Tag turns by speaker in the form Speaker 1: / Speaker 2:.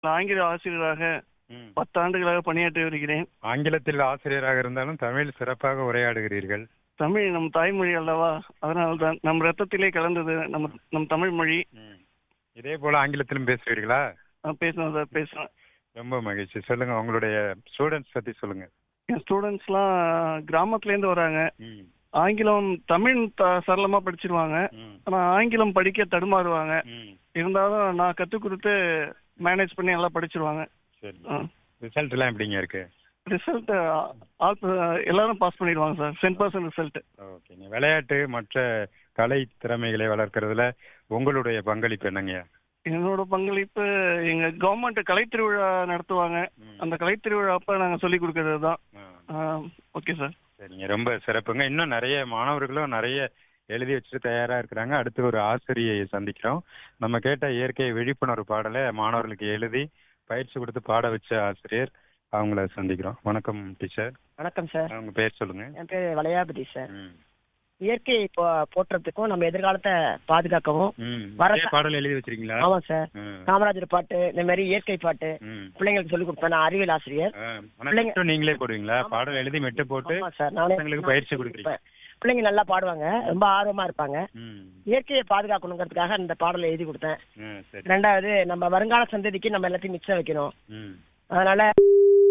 Speaker 1: ஆங்கில ஆசிரியராக
Speaker 2: ம்.
Speaker 1: பத்தாண்டுகளாக பணியாற்றி வருகிறேன்
Speaker 2: ஆங்கிலத்தில் ஆசிரியராக இருந்தாலும் தமிழ் சிறப்பாக உரையாடுகிறீர்கள்
Speaker 1: தமிழ் நம் தாய்மொழி அல்லவா அதனால்தான் நம் ரத்தத்திலே கலந்தது நம்ம நம் தமிழ் மொழி
Speaker 2: ம். இதே போல ஆங்கிலத்திலும் பேசுவீர்களா
Speaker 1: நான் பேசுவேன் சார் பேசுவேன்
Speaker 2: ரொம்ப மகிழ்ச்சி சொல்லுங்க உங்களுடைய ஸ்டூடெண்ட்ஸ் பத்தி சொல்லுங்க
Speaker 1: என் ஸ்டூடெண்ட்ஸ்லாம் கிராமத்துலேருந்து வராங்க
Speaker 2: ம்.
Speaker 1: ஆங்கிலம் தமிழ் த சரளமாக படிச்சிருவாங்க
Speaker 2: ம்.
Speaker 1: ஆனால் ஆங்கிலம் படிக்க தடுமாறுவாங்க
Speaker 2: ம்.
Speaker 1: இருந்தாலும் நான் கற்றுக் கொடுத்து மேனேஜ் பண்ணி நல்லா படிச்சிருவாங்க
Speaker 2: சரி ரிசல்ட் எல்லாம் எப்படிங்க இருக்கு
Speaker 1: ரிசல்ட் எல்லாரும் பாஸ் பண்ணிடுவாங்க சார் சென்ட் பர்சன்ட் ரிசல்ட்
Speaker 2: ஓகேங்க விளையாட்டு மற்ற கலை திறமைகளை வளர்க்கறதுல உங்களுடைய பங்களிப்பு என்னங்க
Speaker 1: என்னோட பங்களிப்பு எங்க கவர்மெண்ட் கலைத்திருவிழா நடத்துவாங்க அந்த கலைத்திருவிழா அப்ப நாங்க சொல்லி கொடுக்கறது தான் ஓகே சார்
Speaker 2: சரிங்க ரொம்ப சிறப்புங்க இன்னும் நிறைய மாணவர்களும் நிறைய எழுதி வச்சுட்டு தயாரா இருக்கிறாங்க அடுத்து ஒரு ஆசிரியை சந்திக்கிறோம் நம்ம கேட்ட இயற்கை விழிப்புணர்வு பாடலை மாணவர்களுக்கு எழுதி பயிற்சி கொடுத்து பாட வச்ச ஆசிரியர் அவங்கள சந்திக்கிறோம் வணக்கம் டீச்சர்
Speaker 3: வணக்கம் சார்
Speaker 2: அவங்க பேர் சொல்லுங்க
Speaker 3: என் பேர் வளையாபதி சார்
Speaker 2: ம்.
Speaker 3: இயற்கையை போ போற்றுறதுக்கும் நம்ம எதிர்காலத்தை பாதுகாக்கவும்
Speaker 2: ம்.
Speaker 3: வர
Speaker 2: இதே பாடல் எழுதி வச்சிருக்கீங்களா
Speaker 3: ஆமா சார்
Speaker 2: ம்.
Speaker 3: காமராஜர் பாட்டு இந்த மாதிரி இயற்கை பாட்டு
Speaker 2: ம்.
Speaker 3: பிள்ளைங்களுக்கு சொல்லி கொடுப்பேன் நான் அறிவியல் ஆசிரியர்
Speaker 2: ஆ, ஆனா
Speaker 3: பிள்ளைங்க-
Speaker 2: மெட்டு நீங்களே போடுவீங்களா பாடல் எழுதி மெட்டு போட்டு
Speaker 3: ஆமா சார் நானே
Speaker 2: பசங்களுக்கு பயிற்சி கொடுக்குறீங்க
Speaker 3: பிள்ளைங்க நல்லா பாடுவாங்க ரொம்ப ஆர்வமா இருப்பாங்க
Speaker 2: ம்.
Speaker 3: இயற்கையை பாதுகாக்கணுங்கிறதுக்காக இந்த பாடலை எழுதி கொடுத்தேன்
Speaker 2: ம், சரி
Speaker 3: ரெண்டாவது நம்ம வருங்கால சந்ததிக்கு நம்ம எல்லாத்தையும் மிச்சம் வைக்கணும்
Speaker 2: ம்.
Speaker 3: அதனால